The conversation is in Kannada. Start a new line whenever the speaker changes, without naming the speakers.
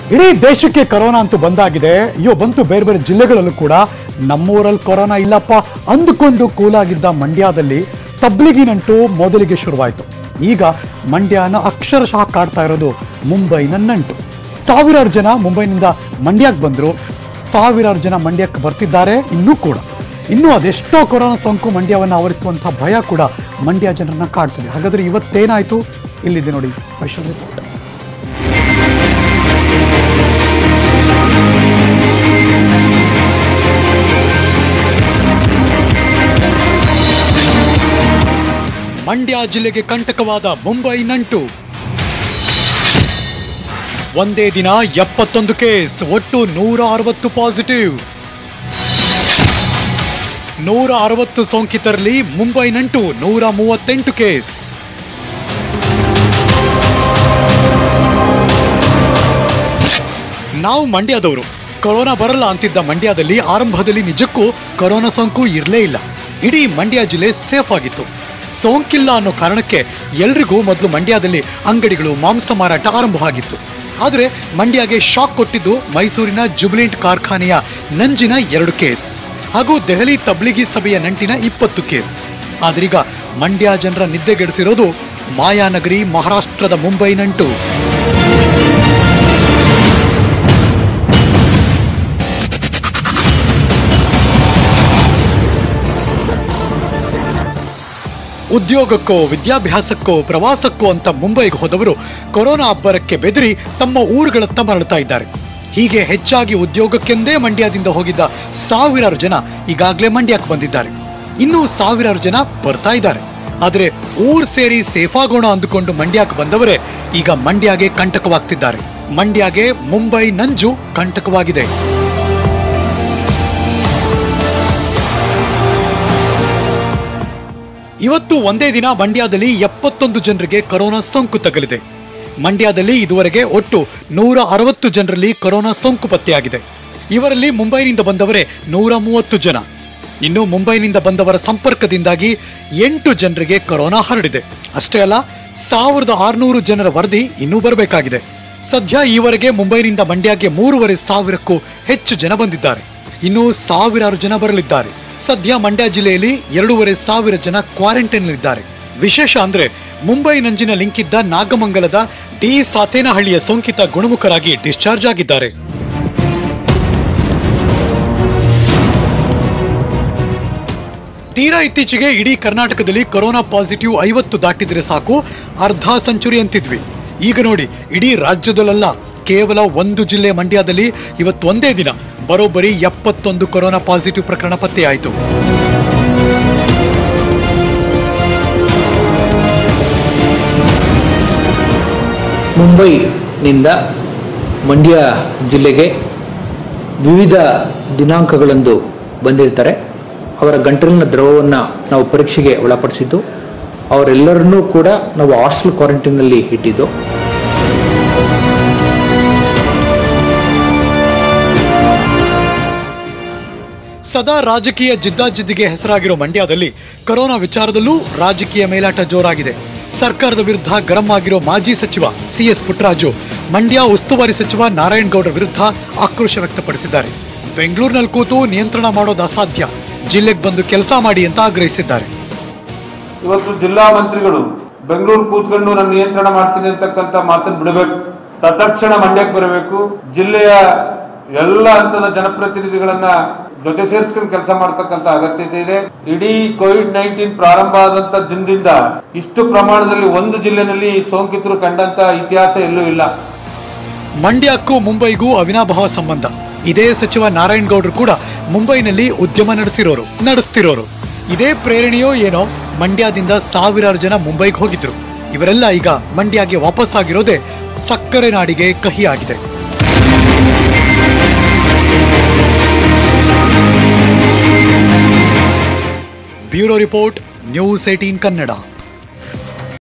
ಇಡೀ ದೇಶಕ್ಕೆ ಕೊರೋನಾ ಅಂತೂ ಬಂದಾಗಿದೆ ಅಯ್ಯೋ ಬಂತು ಬೇರೆ ಬೇರೆ ಜಿಲ್ಲೆಗಳಲ್ಲೂ ಕೂಡ ನಮ್ಮೂರಲ್ಲಿ ಕೊರೋನಾ ಇಲ್ಲಪ್ಪ ಅಂದುಕೊಂಡು ಕೂಲಾಗಿದ್ದ ಮಂಡ್ಯದಲ್ಲಿ ತಬ್ಲಿಗಿನಂಟು ಮೊದಲಿಗೆ ಶುರುವಾಯಿತು ಈಗ ಮಂಡ್ಯನ ಅಕ್ಷರಶಃ ಕಾಡ್ತಾ ಇರೋದು ಮುಂಬೈನ ನಂಟು ಸಾವಿರಾರು ಜನ ಮುಂಬೈನಿಂದ ಮಂಡ್ಯಕ್ಕೆ ಬಂದರು ಸಾವಿರಾರು ಜನ ಮಂಡ್ಯಕ್ಕೆ ಬರ್ತಿದ್ದಾರೆ ಇನ್ನೂ ಕೂಡ ಇನ್ನೂ ಅದೆಷ್ಟೋ ಕೊರೋನಾ ಸೋಂಕು ಮಂಡ್ಯವನ್ನು ಆವರಿಸುವಂಥ ಭಯ ಕೂಡ ಮಂಡ್ಯ ಜನರನ್ನ ಕಾಡ್ತಿದೆ ಹಾಗಾದ್ರೆ ಇವತ್ತೇನಾಯಿತು ಇಲ್ಲಿದೆ ನೋಡಿ ಸ್ಪೆಷಲ್ ರಿಪೋರ್ಟ್ ಮಂಡ್ಯ ಜಿಲ್ಲೆಗೆ ಕಂಟಕವಾದ ಮುಂಬೈ ನಂಟು ಒಂದೇ ದಿನ ಎಪ್ಪತ್ತೊಂದು ಕೇಸ್ ಒಟ್ಟು ನೂರ ಅರವತ್ತು ಪಾಸಿಟಿವ್ ನೂರ ಅರವತ್ತು ಸೋಂಕಿತರಲ್ಲಿ ಮುಂಬೈ ನಂಟು ನೂರ ಮೂವತ್ತೆಂಟು ಕೇಸ್ ನಾವು ಮಂಡ್ಯದವರು ಕೊರೋನಾ ಬರಲ್ಲ ಅಂತಿದ್ದ ಮಂಡ್ಯದಲ್ಲಿ ಆರಂಭದಲ್ಲಿ ನಿಜಕ್ಕೂ ಕೊರೋನಾ ಸೋಂಕು ಇರಲೇ ಇಲ್ಲ ಇಡೀ ಮಂಡ್ಯ ಜಿಲ್ಲೆ ಸೇಫ್ ಆಗಿತ್ತು ಸೋಂಕಿಲ್ಲ ಅನ್ನೋ ಕಾರಣಕ್ಕೆ ಎಲ್ರಿಗೂ ಮೊದಲು ಮಂಡ್ಯದಲ್ಲಿ ಅಂಗಡಿಗಳು ಮಾಂಸ ಮಾರಾಟ ಆರಂಭವಾಗಿತ್ತು ಆದರೆ ಮಂಡ್ಯಗೆ ಶಾಕ್ ಕೊಟ್ಟಿದ್ದು ಮೈಸೂರಿನ ಜುಬಿಲೆಂಟ್ ಕಾರ್ಖಾನೆಯ ನಂಜಿನ ಎರಡು ಕೇಸ್ ಹಾಗೂ ದೆಹಲಿ ತಬ್ಲಿಗಿ ಸಭೆಯ ನಂಟಿನ ಇಪ್ಪತ್ತು ಕೇಸ್ ಆದ್ರೀಗ ಮಂಡ್ಯ ಜನರ ನಿದ್ದೆಗೆಡಿಸಿರೋದು ಮಾಯಾನಗರಿ ಮಹಾರಾಷ್ಟ್ರದ ಮುಂಬೈ ನಂಟು ಉದ್ಯೋಗಕ್ಕೋ ವಿದ್ಯಾಭ್ಯಾಸಕ್ಕೋ ಪ್ರವಾಸಕ್ಕೋ ಅಂತ ಮುಂಬೈಗೆ ಹೋದವರು ಕೊರೋನಾ ಅಬ್ಬರಕ್ಕೆ ಬೆದರಿ ತಮ್ಮ ಊರುಗಳತ್ತ ಮರಳುತ್ತಾ ಇದ್ದಾರೆ ಹೀಗೆ ಹೆಚ್ಚಾಗಿ ಉದ್ಯೋಗಕ್ಕೆಂದೇ ಮಂಡ್ಯದಿಂದ ಹೋಗಿದ್ದ ಸಾವಿರಾರು ಜನ ಈಗಾಗಲೇ ಮಂಡ್ಯಕ್ಕೆ ಬಂದಿದ್ದಾರೆ ಇನ್ನೂ ಸಾವಿರಾರು ಜನ ಬರ್ತಾ ಇದ್ದಾರೆ ಆದರೆ ಊರ್ ಸೇರಿ ಸೇಫ್ ಆಗೋಣ ಅಂದುಕೊಂಡು ಮಂಡ್ಯಕ್ಕೆ ಬಂದವರೇ ಈಗ ಮಂಡ್ಯಗೆ ಕಂಟಕವಾಗ್ತಿದ್ದಾರೆ ಮಂಡ್ಯಗೆ ಮುಂಬೈ ನಂಜು ಕಂಟಕವಾಗಿದೆ ಇವತ್ತು ಒಂದೇ ದಿನ ಮಂಡ್ಯದಲ್ಲಿ ಎಪ್ಪತ್ತೊಂದು ಜನರಿಗೆ ಕೊರೋನಾ ಸೋಂಕು ತಗುಲಿದೆ ಮಂಡ್ಯದಲ್ಲಿ ಇದುವರೆಗೆ ಒಟ್ಟು ನೂರ ಅರವತ್ತು ಜನರಲ್ಲಿ ಕೊರೋನಾ ಸೋಂಕು ಪತ್ತೆಯಾಗಿದೆ ಇವರಲ್ಲಿ ಮುಂಬೈನಿಂದ ಬಂದವರೇ ನೂರ ಮೂವತ್ತು ಜನ ಇನ್ನು ಮುಂಬೈನಿಂದ ಬಂದವರ ಸಂಪರ್ಕದಿಂದಾಗಿ ಎಂಟು ಜನರಿಗೆ ಕೊರೋನಾ ಹರಡಿದೆ ಅಷ್ಟೇ ಅಲ್ಲ ಸಾವಿರದ ಆರುನೂರು ಜನರ ವರದಿ ಇನ್ನೂ ಬರಬೇಕಾಗಿದೆ ಸದ್ಯ ಈವರೆಗೆ ಮುಂಬೈನಿಂದ ಮಂಡ್ಯಕ್ಕೆ ಮೂರುವರೆ ಸಾವಿರಕ್ಕೂ ಹೆಚ್ಚು ಜನ ಬಂದಿದ್ದಾರೆ ಇನ್ನು ಸಾವಿರಾರು ಜನ ಬರಲಿದ್ದಾರೆ ಸದ್ಯ ಮಂಡ್ಯ ಜಿಲ್ಲೆಯಲ್ಲಿ ಎರಡೂವರೆ ಸಾವಿರ ಜನ ಕ್ವಾರಂಟೈನ್ನಲ್ಲಿದ್ದಾರೆ ವಿಶೇಷ ಅಂದ್ರೆ ಮುಂಬೈ ನಂಜಿನ ಲಿಂಕ್ ಇದ್ದ ನಾಗಮಂಗಲದ ಡಿ ಸಾತೇನಹಳ್ಳಿಯ ಸೋಂಕಿತ ಗುಣಮುಖರಾಗಿ ಡಿಸ್ಚಾರ್ಜ್ ಆಗಿದ್ದಾರೆ ತೀರಾ ಇತ್ತೀಚೆಗೆ ಇಡೀ ಕರ್ನಾಟಕದಲ್ಲಿ ಕೊರೋನಾ ಪಾಸಿಟಿವ್ ಐವತ್ತು ದಾಟಿದ್ರೆ ಸಾಕು ಅರ್ಧ ಸೆಂಚುರಿ ಅಂತಿದ್ವಿ ಈಗ ನೋಡಿ ಇಡೀ ರಾಜ್ಯದಲ್ಲೆಲ್ಲ ಕೇವಲ ಒಂದು ಜಿಲ್ಲೆ ಮಂಡ್ಯದಲ್ಲಿ ಇವತ್ತು ಒಂದೇ ದಿನ ಬರೋಬ್ಬರಿ ಎಪ್ಪತ್ತೊಂದು ಕೊರೋನಾ ಪಾಸಿಟಿವ್ ಪ್ರಕರಣ ಪತ್ತೆಯಾಯಿತು
ಮುಂಬೈನಿಂದ ಮಂಡ್ಯ ಜಿಲ್ಲೆಗೆ ವಿವಿಧ ದಿನಾಂಕಗಳಂದು ಬಂದಿರ್ತಾರೆ ಅವರ ಗಂಟಲಿನ ದ್ರವವನ್ನು ನಾವು ಪರೀಕ್ಷೆಗೆ ಒಳಪಡಿಸಿದ್ದು ಅವರೆಲ್ಲರನ್ನೂ ಕೂಡ ನಾವು ಹಾಸ್ಟೆಲ್ ಕ್ವಾರಂಟೈನಲ್ಲಿ ಇಟ್ಟಿದ್ದು
ಸದಾ ರಾಜಕೀಯ ಜಿದ್ದಾಜಿದ್ದಿಗೆ ಹೆಸರಾಗಿರೋ ಮಂಡ್ಯದಲ್ಲಿ ಕೊರೋನಾ ವಿಚಾರದಲ್ಲೂ ರಾಜಕೀಯ ಮೇಲಾಟ ಜೋರಾಗಿದೆ ಸರ್ಕಾರದ ವಿರುದ್ಧ ಗರಂ ಆಗಿರೋ ಮಾಜಿ ಸಚಿವ ಸಿಎಸ್ ಪುಟ್ಟರಾಜು ಮಂಡ್ಯ ಉಸ್ತುವಾರಿ ಸಚಿವ ನಾರಾಯಣ್ ಗೌಡರ ವಿರುದ್ಧ ಆಕ್ರೋಶ ವ್ಯಕ್ತಪಡಿಸಿದ್ದಾರೆ ಬೆಂಗಳೂರಿನಲ್ಲಿ ಕೂತು ನಿಯಂತ್ರಣ ಮಾಡೋದು ಅಸಾಧ್ಯ ಜಿಲ್ಲೆಗೆ ಬಂದು ಕೆಲಸ ಮಾಡಿ ಅಂತ ಆಗ್ರಹಿಸಿದ್ದಾರೆ
ಇವತ್ತು ಜಿಲ್ಲಾ ಮಂತ್ರಿಗಳು ಬೆಂಗಳೂರು ಕೂತ್ಕೊಂಡು ನಾನು ನಿಯಂತ್ರಣ ಮಾಡ್ತೀನಿ ಅಂತಕ್ಕಂಥ ಮಾತನ್ನು ಬಿಡಬೇಕು ತತ್ಕ್ಷಣ ಮಂಡ್ಯಕ್ಕೆ ಬರಬೇಕು ಜಿಲ್ಲೆಯ ಎಲ್ಲ ಹಂತದ ಜನಪ್ರತಿನಿಧಿಗಳನ್ನ ಜೊತೆ ಸೇರಿಸ್ಕೊಂಡು ಕೆಲಸ ಮಾಡ್ತಕ್ಕಂಥ ಅಗತ್ಯತೆ ಇದೆ ಇಡೀ ಕೋವಿಡ್ ನೈನ್ಟೀನ್ ಪ್ರಾರಂಭ ಆದಂತ ದಿನದಿಂದ ಇಷ್ಟು ಪ್ರಮಾಣದಲ್ಲಿ ಒಂದು ಜಿಲ್ಲೆನಲ್ಲಿ ಸೋಂಕಿತರು ಕಂಡಂತ ಇತಿಹಾಸ ಎಲ್ಲೂ ಇಲ್ಲ
ಮಂಡ್ಯಕ್ಕೂ ಮುಂಬೈಗೂ ಅವಿನಾಭಾವ ಸಂಬಂಧ ಇದೇ ಸಚಿವ ನಾರಾಯಣ್ ಗೌಡ್ರು ಕೂಡ ಮುಂಬೈನಲ್ಲಿ ಉದ್ಯಮ ನಡೆಸಿರೋರು ನಡೆಸ್ತಿರೋರು ಇದೇ ಪ್ರೇರಣೆಯೋ ಏನೋ ಮಂಡ್ಯದಿಂದ ಸಾವಿರಾರು ಜನ ಮುಂಬೈಗೆ ಹೋಗಿದ್ರು ಇವರೆಲ್ಲ ಈಗ ಮಂಡ್ಯಗೆ ವಾಪಸ್ ಆಗಿರೋದೇ ಸಕ್ಕರೆ ನಾಡಿಗೆ ಕಹಿಯಾಗಿದೆ bureau report news eighteen Kannada